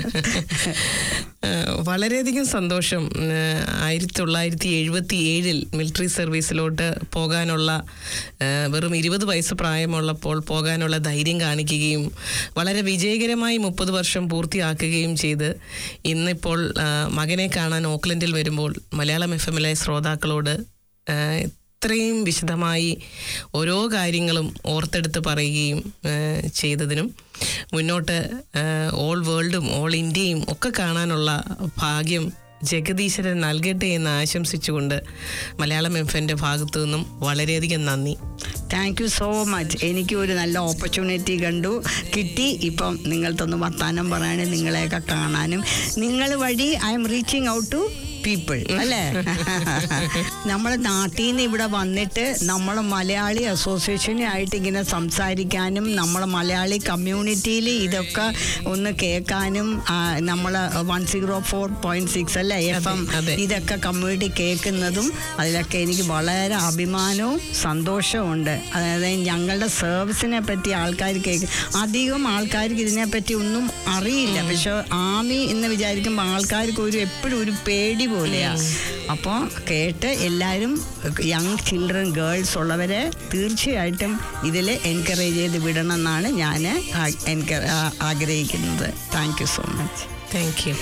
ഏഹ് വളരെയധികം സന്തോഷം ഏഹ് ആയിരത്തി തൊള്ളായിരത്തി എഴുപത്തി ഏഴിൽ മിലിറ്ററി സർവീസിലോട്ട് പോകാനുള്ള ഏഹ് വെറും ഇരുപത് വയസ്സ് പ്രായമുള്ളപ്പോൾ പോകാനുള്ള ധൈര്യം കാണിക്കുകയും വളരെ വിജയകരമായി മുപ്പത് വർഷം പൂർത്തിയാക്കുകയും ചെയ്ത് ഇന്നിപ്പോൾ ഏഹ് മകനെ കാണാൻ ഓക്ലൻഡിൽ വരുമ്പോൾ മലയാളം എഫ് എമ്മിലെ ശ്രോതാക്കളോട് ഏഹ് ഇത്രയും വിശദമായി ഓരോ കാര്യങ്ങളും ഓർത്തെടുത്ത് പറയുകയും ഏഹ് ചെയ്തതിനും മുന്നോട്ട് ഏഹ് ഓൾ വേൾഡും ഓൾ ഇന്ത്യയും ഒക്കെ കാണാനുള്ള ഭാഗ്യം ജഗദീശ്വരൻ നൽകട്ടെ എന്ന് ആശംസിച്ചുകൊണ്ട് മലയാളം എഫ് എൻ്റെ ഭാഗത്തു നിന്നും വളരെയധികം നന്ദി താങ്ക് യു സോ മച്ച് എനിക്ക് ഒരു നല്ല ഓപ്പർച്യൂണിറ്റി കണ്ടു കിട്ടി ഇപ്പം നിങ്ങൾക്കൊന്ന് വർത്താനം പറയാനും നിങ്ങളെയൊക്കെ കാണാനും നിങ്ങൾ വഴി I am reaching out to people അല്ലേ നമ്മളെ നാട്ടിൽ നിന്ന് ഇവിടെ വന്നിട്ട് നമ്മൾ മലയാളി അസോസിയേഷനായിട്ട് ഇങ്ങനെ സംസാരിക്കാനും നമ്മളെ മലയാളി കമ്മ്യൂണിറ്റിയിൽ ഇതൊക്കെ ഒന്ന് കേൾക്കാനും നമ്മൾ one zero four point six അല്ലേ എഫ് എം അതെ. ഇതൊക്കെ കമ്മ്യൂണിറ്റി കേൾക്കുന്നതും അതിലൊക്കെ എനിക്ക് വളരെ അഭിമാനവും സന്തോഷവും ഉണ്ട് അതായത് ഞങ്ങളുടെ സർവീസിനെ പറ്റി ആൾക്കാർ കേൾക്കും അധികം ആൾക്കാർക്ക് ഇതിനെപ്പറ്റി ഒന്നും അറിയില്ല പക്ഷെ ആമി എന്ന് വിചാരിക്കുമ്പോൾ ആൾക്കാർക്ക് ഒരു എപ്പോഴും ഒരു പേടി പോലെയാ അപ്പോൾ കേട്ട് എല്ലാവരും യങ് ചിൽഡ്രൻ ഗേൾസ് ഉള്ളവരെ തീർച്ചയായിട്ടും ഇതിൽ എൻകറേജ് ചെയ്ത് വിടണം എന്നാണ് ഞാൻ ആഗ്രഹിക്കുന്നത് thank you so much thank you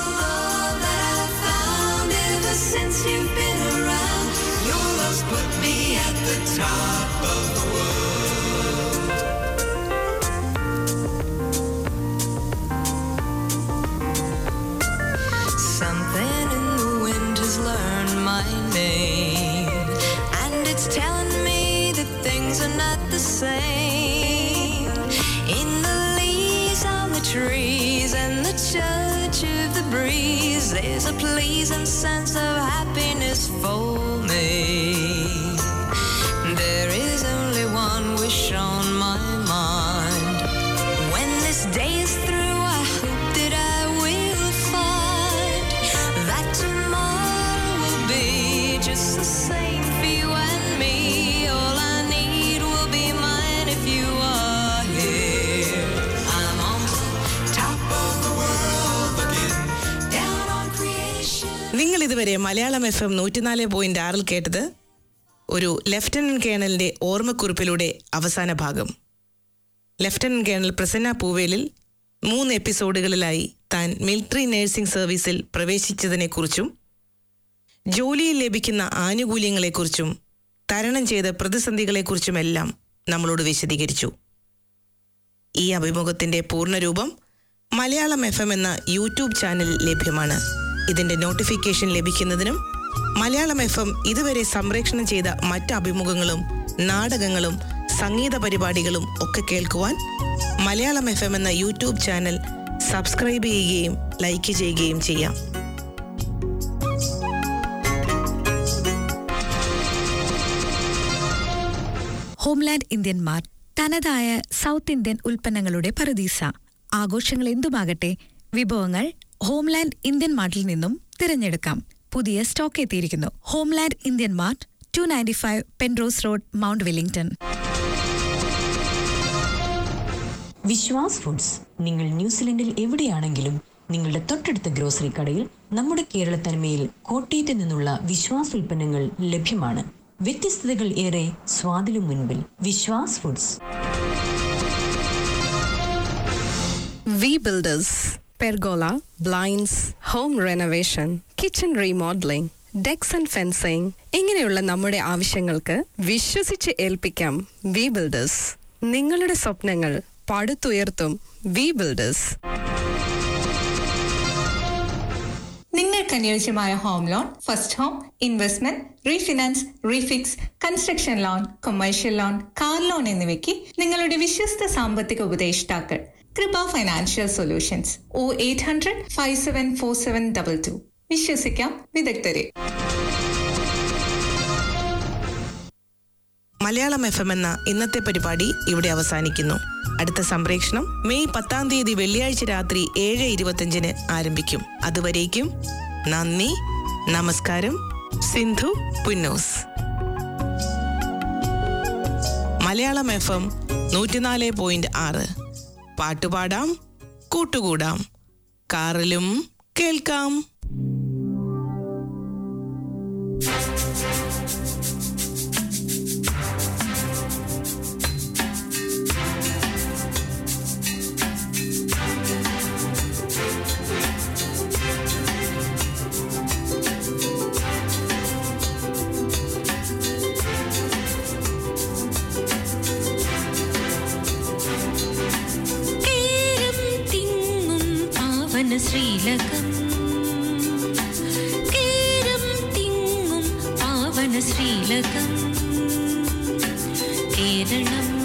Since you've been around, your love's put me at the top of the world. Something in the wind has learned my name, and it's telling me that things are not the same. In the leaves on the trees and the touch of the breeze, there's a pleasing sense of happiness for me. There is only one wish on my mind. When this day is through, I hope that I will find that tomorrow will be just the same for you and me. All I need will be mine if you are here. I'm on top of the world, looking down on creation. നിങ്ങൾ ഇതുവരെ മലയാളം എഫ് എം നൂറ്റിനാല് പോയിന്റ് ആറിൽ കേട്ടത് ഒരു ലഫ്റ്റനന്റ് കേണലിന്റെ ഓർമ്മക്കുറിപ്പിലൂടെ അവസാന ഭാഗം ലഫ്റ്റനന്റ് കേണൽ പ്രസന്ന പൂവേലിൽ മൂന്ന് എപ്പിസോഡുകളിലായി താൻ മിലിറ്ററി നഴ്സിംഗ് സർവീസിൽ പ്രവേശിച്ചതിനെക്കുറിച്ചും ജോലിയിൽ ലഭിക്കുന്ന ആനുകൂല്യങ്ങളെക്കുറിച്ചും തരണം ചെയ്ത പ്രതിസന്ധികളെക്കുറിച്ചുമെല്ലാം നമ്മളോട് വിശദീകരിച്ചു ഈ അഭിമുഖത്തിന്റെ പൂർണ്ണരൂപം മലയാളം എഫ് എം എന്ന യൂട്യൂബ് ചാനൽ ലഭ്യമാണ് ഇതിന്റെ നോട്ടിഫിക്കേഷൻ ലഭിക്കുന്നതിനും മലയാളം എഫ് എം ഇതുവരെ സംപ്രേഷണം ചെയ്ത മറ്റ് അഭിമുഖങ്ങളും നാടകങ്ങളും സംഗീത പരിപാടികളും ഒക്കെ കേൾക്കുവാൻ മലയാളം എഫ് എം എന്ന യൂട്യൂബ് ചാനൽ സബ്സ്ക്രൈബ് ചെയ്യുകയും ലൈക്ക് ചെയ്യുകയും ചെയ്യാം ഹോംലാൻഡ് ഇന്ത്യന്മാർ തനതായ സൗത്ത് ഇന്ത്യൻ ഉൽപ്പന്നങ്ങളുടെ പറുദീസ ആഘോഷങ്ങൾ എന്തുമാകട്ടെ വിഭവങ്ങൾ ഹോംലാൻഡ് ഇന്ത്യൻ മാർട്ടിൽ നിന്നും തിരഞ്ഞെടുക്കാം പുതിയ സ്റ്റോക്ക് എത്തിയിരിക്കുന്നു homeland Indian mart two ninety five Penrose road Mount Wellington Vishwas foods നിങ്ങൾ ന്യൂസിലൻഡിൽ എവിടെയാണെങ്കിലും നിങ്ങളുടെ തൊട്ടടുത്ത ഗ്രോസറി കടയിൽ നമ്മുടെ കേരള തനിമയിൽ കോട്ടയത്ത് നിന്നുള്ള വിശ്വാസ് ഉൽപ്പന്നങ്ങൾ ലഭ്യമാണ് വ്യത്യസ്തതകൾ ഏറെ സ്വാദിലും മുൻപിൽ Vishwas foods V builders pergola blinds home renovation kitchen remodelling decks and fencing ഇങ്ങനെയുള്ള നമ്മുടെ ആവശ്യങ്ങൾക്ക് വിശ്വസിച്ച് ഏൽപ്പിക്കാം വി ബിൽഡേഴ്സ് നിങ്ങളുടെ സ്വപ്നങ്ങൾ പടുത്തുയർത്തും വി ബിൽഡേഴ്സ് നിങ്ങൾക്ക് അനുയോജ്യമായ home loan first home investment refinance refix construction loan commercial loan car loan എന്നിവയ്ക്ക് നിങ്ങളുടെ വിശ്വസ്ത സാമ്പത്തിക ഉപദേഷ്ടാക്കൾ Kripa financial solutions O eight hundred five seven four seven double two വിശ്വസിക്കാം വിദഗ്ധരെ മലയാളം എഫ് എം എന്ന ഇന്നത്തെ പരിപാടി ഇവിടെ അവസാനിക്കുന്നു അടുത്ത സംപ്രേഷണം മെയ് പത്താം തീയതി വെള്ളിയാഴ്ച രാത്രി ഏഴ് ഇരുപത്തിയഞ്ചിന് ആരംഭിക്കും അതുവരേക്കും നന്ദി നമസ്കാരം സിന്ധു പുന്നോസ് മലയാളം എഫ് എം നൂറ്റിനാല് പോയിന്റ് ആറ് പാട്ടുപാടാം കൂട്ടുകൂടാം കാറിലും കേൾക്കാം കേരം തിങ്ങും പാവന ശ്രീലകം കേരം തിങ്ങും പാവന ശ്രീലകം കേരളം